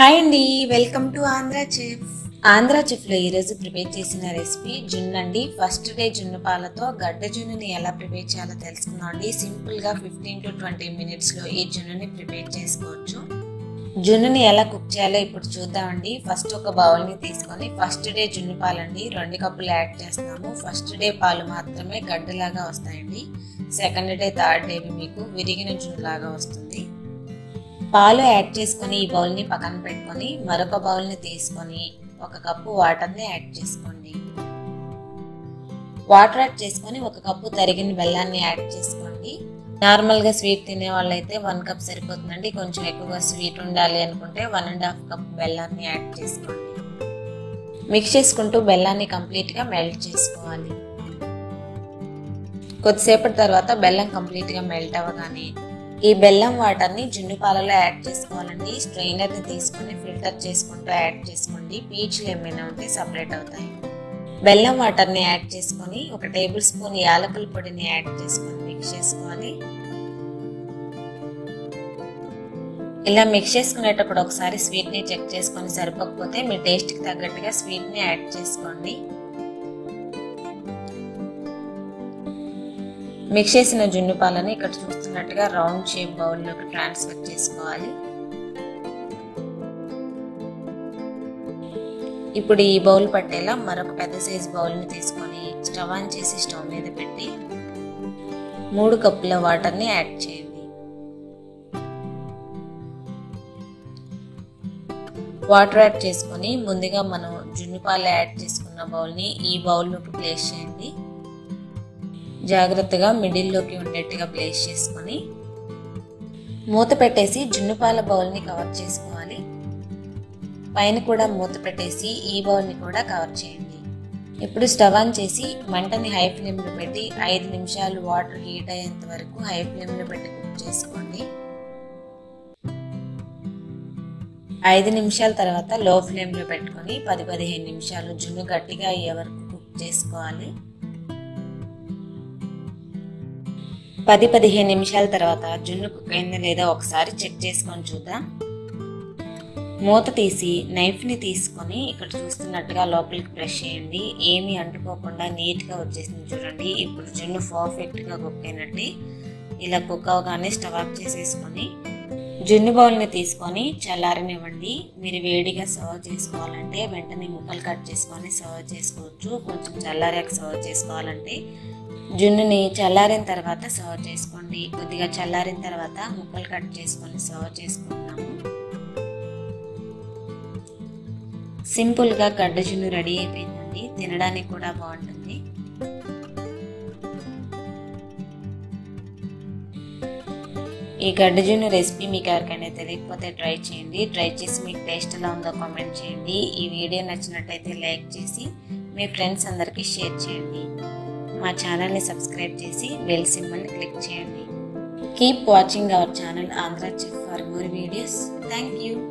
hi అండి welcome to Andhra chef Andhra చెఫ్లో ఈరోజు ప్రిపేర్ చేసిన రెసిపీ జున్ను అండి ఫస్ట్ డే జున్ను పాలతో గడ్డ జున్నుని ఎలా ప్రిపేర్ చేయాలో తెలుసుకుందాం అండి సింపుల్గా ఫిఫ్టీన్ టు ట్వంటీ మినిట్స్లో ఈ జున్నుని ప్రిపేర్ చేసుకోవచ్చు జున్నుని ఎలా కుక్ చేయాలో ఇప్పుడు చూద్దామండి ఫస్ట్ ఒక బౌల్ని తీసుకొని ఫస్ట్ డే జున్ను పాలండి రెండు కప్పులు యాడ్ చేస్తున్నాము ఫస్ట్ డే పాలు మాత్రమే గడ్డలాగా వస్తాయండి సెకండ్ డే థర్డ్ డే మీకు విరిగిన జున్ను లాగా వస్తుంది పాలు యాడ్ చేసుకొని ఈ బౌల్ని పక్కన పెట్టుకొని మరొక బౌల్ని తీసుకొని ఒక కప్పు వాటర్ని యాడ్ చేసుకోండి వాటర్ యాడ్ చేసుకొని ఒక కప్పు తరిగిన బెల్లాన్ని యాడ్ చేసుకోండి నార్మల్గా స్వీట్ తినే వాళ్ళైతే వన్ కప్ సరిపోతుందండి కొంచెం ఎక్కువగా స్వీట్ ఉండాలి అనుకుంటే వన్ అండ్ హాఫ్ కప్ బెల్లాన్ని యాడ్ చేసుకోండి మిక్స్ చేసుకుంటూ బెల్లాన్ని కంప్లీట్గా మెల్ట్ చేసుకోవాలి కొద్దిసేపటి తర్వాత బెల్లం కంప్లీట్గా మెల్ట్ అవ్వగానే ఈ బెల్లం వాటర్ని జున్ను పాలలో యాడ్ చేసుకోవాలండి స్ట్రైనర్ని తీసుకొని ఫిల్టర్ చేసుకుంటూ యాడ్ చేసుకోండి పీచులు ఏమైనా ఉంటే సపరేట్ అవుతాయి బెల్లం వాటర్ని యాడ్ చేసుకొని ఒక టేబుల్ స్పూన్ యాలకుల పొడిని యాడ్ చేసుకొని మిక్స్ చేసుకోవాలి ఇలా మిక్స్ చేసుకునేటప్పుడు ఒకసారి స్వీట్ని చెక్ చేసుకొని సరిపోకపోతే మీ టేస్ట్కి తగ్గట్టుగా స్వీట్ని యాడ్ చేసుకోండి మిక్స్ చేసిన జున్ను పాలని ఇక్కడ చూస్తున్నట్టుగా రౌండ్ షేప్ బౌల్లోకి ట్రాన్స్ఫర్ చేసుకోవాలి ఇప్పుడు ఈ బౌల్ పట్టేలా మరొక పెద్ద సైజ్ బౌల్ని తీసుకొని స్టవ్ ఆన్ చేసి స్టవ్ మీద పెట్టి మూడు కప్పుల వాటర్ని యాడ్ చేయండి వాటర్ యాడ్ చేసుకొని ముందుగా మనం జున్ను పాలు యాడ్ చేసుకున్న బౌల్ని ఈ బౌల్లోకి ప్లేస్ చేయండి జాగ్రత్తగా మిడిల్లోకి ఉండేట్టుగా ప్లేస్ చేసుకొని మూత పెట్టేసి జున్నుపాల బౌల్ని కవర్ చేసుకోవాలి పైన కూడా మూత పెట్టేసి ఈ బౌల్ని కూడా కవర్ చేయండి ఇప్పుడు స్టవ్ ఆన్ చేసి మంటని హై ఫ్లేమ్లో పెట్టి ఐదు నిమిషాలు వాటర్ హీట్ అయ్యేంత వరకు హై ఫ్లేమ్లో పెట్టి కుక్ చేసుకోండి ఐదు నిమిషాల తర్వాత లో ఫ్లేమ్లో పెట్టుకొని పది పదిహేను నిమిషాలు జున్ను గట్టిగా అయ్యే వరకు కుక్ చేసుకోవాలి పది పదిహేను నిమిషాల తర్వాత జున్ను కుక్ అయిందా లేదా ఒకసారి చెక్ చేసుకొని చూద్దాం మూత తీసి నైఫ్ని తీసుకొని ఇక్కడ చూస్తున్నట్టుగా లోపలికి ప్రెస్ చేయండి ఏమీ అంటుకోకుండా నీట్గా వచ్చేసింది చూడండి ఇప్పుడు జున్ను పర్ఫెక్ట్గా కుక్ అయినట్టు ఇలా కుక్ అవగానే స్టవ్ ఆఫ్ చేసేసుకొని జున్ను బౌల్ని తీసుకొని చల్లారనివ్వండి మీరు వేడిగా సర్వ్ చేసుకోవాలంటే వెంటనే ముక్కలు కట్ చేసుకొని సర్వ్ చేసుకోవచ్చు కొంచెం చల్లారాక సర్వ్ చేసుకోవాలంటే జున్నుని చల్లారిన తర్వాత సర్వ్ చేసుకోండి కొద్దిగా చల్లారిన తర్వాత ముక్కలు కట్ చేసుకొని సర్వ్ చేసుకుంటున్నాము సింపుల్గా గడ్డ జున్ను రెడీ అయిపోయిందండి తినడానికి కూడా బాగుంటుంది ఈ గడ్డ జున్ను రెసిపీ మీకు ఎవరికైనా తెలియకపోతే ట్రై చేయండి ట్రై చేసి మీకు టేస్ట్ ఎలా ఉందో కామెంట్ చేయండి ఈ వీడియో నచ్చినట్టయితే లైక్ చేసి మీ ఫ్రెండ్స్ అందరికీ షేర్ చేయండి మా ఛానల్ని సబ్స్క్రైబ్ చేసి బెల్ సింబల్ని క్లిక్ చేయండి keep watching our channel Andhra chef for more videos thank you